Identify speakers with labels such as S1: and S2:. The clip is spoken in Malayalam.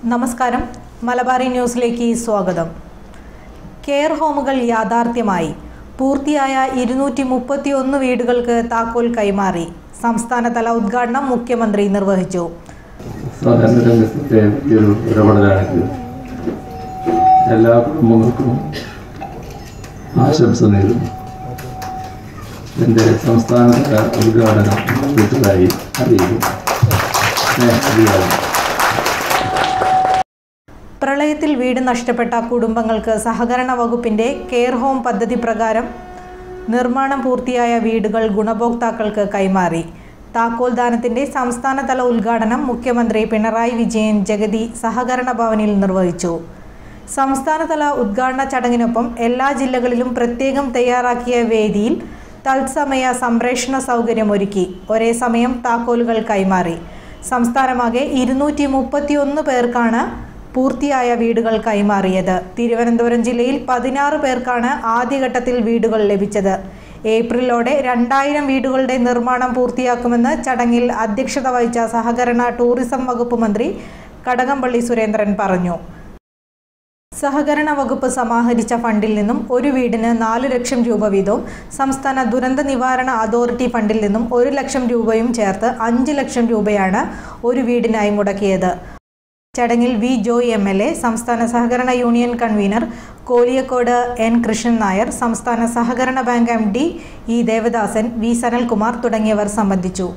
S1: നമസ്കാരം മലബാറി ന്യൂസിലേക്ക് സ്വാഗതം കെയർ ഹോമുകൾ യാഥാർത്ഥ്യമായി പൂർത്തിയായ ഇരുന്നൂറ്റി മുപ്പത്തിയൊന്ന് വീടുകൾക്ക് താക്കോൽ കൈമാറി സംസ്ഥാനതല ഉദ്ഘാടനം മുഖ്യമന്ത്രി നിർവഹിച്ചു
S2: സാധാരണ രംഗത്തെ ഈ ഒരു ഇടപെടലാണിത് എല്ലാ കുടുംബങ്ങൾക്കും ആശംസ നേരുന്നു എൻ്റെ സംസ്ഥാനതല ഉദ്ഘാടനം കൂട്ടുകാരി അറിയിക്കും സ്നേഹം
S1: പ്രളയത്തിൽ വീട് നഷ്ടപ്പെട്ട കുടുംബങ്ങൾക്ക് സഹകരണ വകുപ്പിന്റെ കെയർ ഹോം പദ്ധതി പ്രകാരം നിർമ്മാണം പൂർത്തിയായ വീടുകൾ ഗുണഭോക്താക്കൾക്ക് കൈമാറി താക്കോൽ ദാനത്തിന്റെ സംസ്ഥാനതല ഉദ്ഘാടനം മുഖ്യമന്ത്രി പിണറായി വിജയൻ ജഗതി സഹകരണ ഭവനിൽ നിർവഹിച്ചു സംസ്ഥാനതല ഉദ്ഘാടന ചടങ്ങിനൊപ്പം എല്ലാ ജില്ലകളിലും പ്രത്യേകം തയ്യാറാക്കിയ വേദിയിൽ തത്സമയ സംപ്രേഷണ സൗകര്യമൊരുക്കി ഒരേ സമയം താക്കോലുകൾ കൈമാറി സംസ്ഥാനമാകെ ഇരുന്നൂറ്റി മുപ്പത്തിയൊന്ന് പേർക്കാണ് പൂർത്തിയായ വീടുകൾ കൈമാറിയത് തിരുവനന്തപുരം ജില്ലയിൽ പതിനാറ് പേർക്കാണ് ആദ്യഘട്ടത്തിൽ വീടുകൾ ലഭിച്ചത് ഏപ്രിലോടെ രണ്ടായിരം വീടുകളുടെ നിർമ്മാണം പൂർത്തിയാക്കുമെന്ന് ചടങ്ങിൽ അധ്യക്ഷത വഹിച്ച സഹകരണ ടൂറിസം വകുപ്പ് മന്ത്രി കടകംപള്ളി സുരേന്ദ്രൻ പറഞ്ഞു സഹകരണ വകുപ്പ് സമാഹരിച്ച ഫണ്ടിൽ നിന്നും ഒരു വീടിന് നാല് ലക്ഷം രൂപ വീതവും സംസ്ഥാന ദുരന്ത നിവാരണ അതോറിറ്റി ഫണ്ടിൽ നിന്നും ഒരു ലക്ഷം രൂപയും ചേർത്ത് അഞ്ച് ലക്ഷം രൂപയാണ് ഒരു വീടിനായി മുടക്കിയത് ചടങ്ങിൽ V Joy M L A സംസ്ഥാന സഹകരണ union convener Koliyakode N Krishnan Nair സംസ്ഥാന സഹകരണ bank M D E Devadasan V Sanalkumar തുടങ്ങിയവർ സംബന്ധിച്ചു